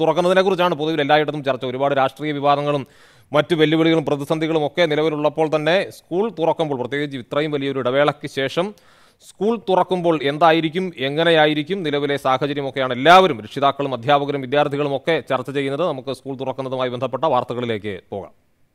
തുറക്കുന്നതിനെ കുറിച്ചാണ് പൊതുവിൽ എല്ലായിടത്തും ചർച്ച ഒരുപാട് രാഷ്ട്രീയ വിവാദങ്ങളും മറ്റു വെല്ലുവിളികളും പ്രതിസന്ധികളും ഒക്കെ നിലവിലുള്ളപ്പോൾ തന്നെ സ്കൂൾ തുറക്കുമ്പോൾ പ്രത്യേകിച്ച് ഇത്രയും വലിയൊരു ഇടവേളയ്ക്ക് ശേഷം സ്കൂൾ തുറക്കുമ്പോൾ എന്തായിരിക്കും എങ്ങനെയായിരിക്കും നിലവിലെ സാഹചര്യമൊക്കെയാണ് എല്ലാവരും രക്ഷിതാക്കളും അധ്യാപകരും വിദ്യാർത്ഥികളും ഒക്കെ ചർച്ച ചെയ്യുന്നത് നമുക്ക് സ്കൂൾ തുറക്കുന്നതുമായി ബന്ധപ്പെട്ട വാർത്തകളിലേക്ക് പോകാം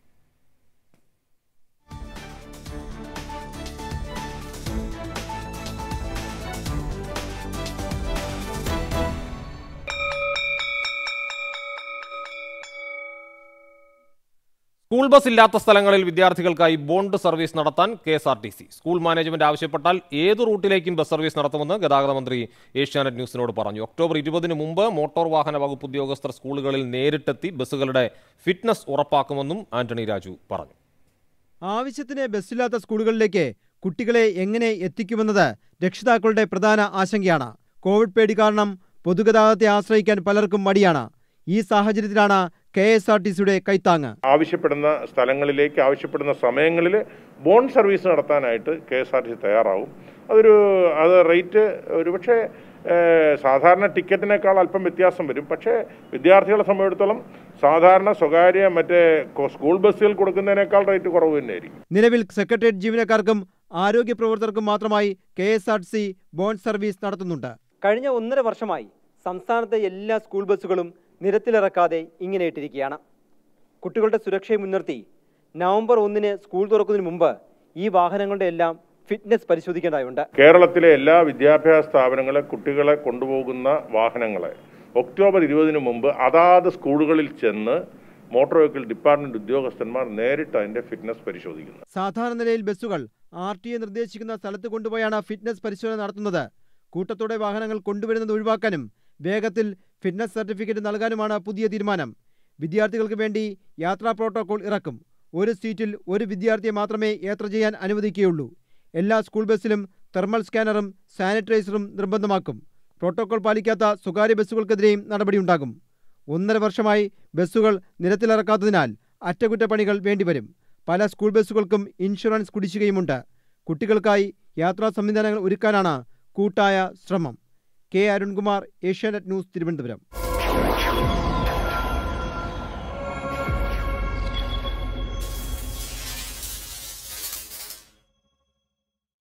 സ്കൂൾ ബസ് ഇല്ലാത്ത സ്ഥലങ്ങളിൽ വിദ്യാർത്ഥികൾക്കായി ബോണ്ട് സർവീസ് നടത്താൻ K S R T C school management ആവശ്യപ്പെട്ടാൽ ഏത് റൂട്ടിലേക്കും ബസ് സർവീസ് നടത്തുമെന്ന് ഗതാഗത മന്ത്രി ഏഷ്യാനെറ്റ് ന്യൂസിനോട് പറഞ്ഞു ഒക്ടോബർ ഇരുപതിന് മുമ്പ് മോട്ടോർ വാഹന വകുപ്പ് ഉദ്യോഗസ്ഥർ സ്കൂളുകളിൽ നേരിട്ടെത്തി ബസ്സുകളുടെ ഫിറ്റ്നസ് ഉറപ്പാക്കുമെന്നും ആന്റണി രാജു പറഞ്ഞു ആവശ്യത്തിന് ബസ്സില്ലാത്ത സ്കൂളുകളിലേക്ക് കുട്ടികളെ എങ്ങനെ എത്തിക്കുമെന്നത് രക്ഷിതാക്കളുടെ പ്രധാന ആശങ്കയാണ് കോവിഡ് പേടി കാരണം പൊതുഗതാഗതത്തെ ആശ്രയിക്കാൻ പലർക്കും മടിയാണ് ഈ സാഹചര്യത്തിലാണ് കെ എസ് ആർ ടി സിയുടെ കൈത്താങ്ങ് ആവശ്യപ്പെടുന്ന സ്ഥലങ്ങളിലേക്ക് ആവശ്യപ്പെടുന്ന സമയങ്ങളിൽ ബോണ്ട് സർവീസ് നടത്താനായിട്ട് K S R T C തയ്യാറാവും അതൊരു അത് റേറ്റ് ഒരുപക്ഷെ ഏഹ്, സാധാരണ ടിക്കറ്റിനേക്കാൾ അല്പം വ്യത്യാസം വരും പക്ഷേ വിദ്യാർത്ഥികളെ സംബന്ധിച്ചിടത്തോളം സാധാരണ സ്വകാര്യ മറ്റേ കൊ- സ്കൂൾ ബസ്സുകൾ കൊടുക്കുന്നതിനേക്കാൾ റേറ്റ് കുറവ് തന്നെയായിരിക്കും നിലവിൽ സെക്രട്ടേറിയറ്റ് ജീവനക്കാർക്കും ആരോഗ്യ പ്രവർത്തകർക്കും മാത്രമായി K S R T C bond service നടത്തുന്നുണ്ട് കഴിഞ്ഞ ഒന്നര വർഷമായി സംസ്ഥാനത്തെ എല്ലാ സ്കൂൾ ബസ്സുകളും നിരത്തിലിറക്കാതെ ഇങ്ങനെ ഇട്ടിരിക്കുകയാണ് കുട്ടികളുടെ സുരക്ഷയെ മുൻനിർത്തി നവംബർ ഒന്നിന് സ്കൂൾ തുറക്കുന്നതിന് മുമ്പ് ഈ വാഹനങ്ങളുടെ എല്ലാം ഫിറ്റ്നസ് പരിശോധിക്കേണ്ടതായുണ്ട് കേരളത്തിലെ എല്ലാ വിദ്യാഭ്യാസ സ്ഥാപനങ്ങളെ കുട്ടികളെ കൊണ്ടുപോകുന്ന വാഹനങ്ങളെ ഒക്ടോബർ ഇരുപതിന് മുമ്പ് അതാത് സ്കൂളുകളിൽ ചെന്ന് മോട്ടോർ വെഹിക്കിൾ ഡിപ്പാർട്ട്മെന്റ് ഉദ്യോഗസ്ഥന്മാർ നേരിട്ട് അതിന്റെ ഫിറ്റ്നസ് പരിശോധിക്കുന്നു സാധാരണ നിലയിൽ ബസ്സുകൾ ആർ ടി എ നിർദ്ദേശിക്കുന്ന സ്ഥലത്ത് കൊണ്ടുപോയാണ് ഫിറ്റ്നസ് പരിശോധന നടത്തുന്നത് കൂട്ടത്തോടെ വാഹനങ്ങൾ കൊണ്ടുവരുന്നത് ഒഴിവാക്കാനും വേഗത്തിൽ ഫിറ്റ്നസ് സർട്ടിഫിക്കറ്റ് നൽകാനുമാണ് പുതിയ തീരുമാനം വിദ്യാർത്ഥികൾക്ക് വേണ്ടി യാത്രാ പ്രോട്ടോകോൾ ഇറക്കും ഒരു സീറ്റിൽ ഒരു വിദ്യാർത്ഥിയെ മാത്രമേ യാത്ര ചെയ്യാൻ അനുവദിക്കുകയുള്ളൂ എല്ലാ സ്കൂൾ ബസ്സിലും തെർമൽ സ്കാനറും സാനിറ്റൈസറും നിർബന്ധമാക്കും പ്രോട്ടോകോൾ പാലിക്കാത്ത സ്വകാര്യ ബസ്സുകൾക്കെതിരെയും നടപടിയുണ്ടാകും ഒന്നര വർഷമായി ബസ്സുകൾ നിരത്തിലിറക്കാത്തതിനാൽ അറ്റകുറ്റപ്പണികൾ വേണ്ടിവരും പല സ്കൂൾ ബസ്സുകൾക്കും ഇൻഷുറൻസ് കുടിശ്ശികയുമുണ്ട് കുട്ടികൾക്കായി യാത്രാ സംവിധാനങ്ങൾ ഒരുക്കാനാണ് കൂട്ടായ ശ്രമം കെ അരുൺകുമാർ ഏഷ്യാനെറ്റ് ന്യൂസ് തിരുവനന്തപുരം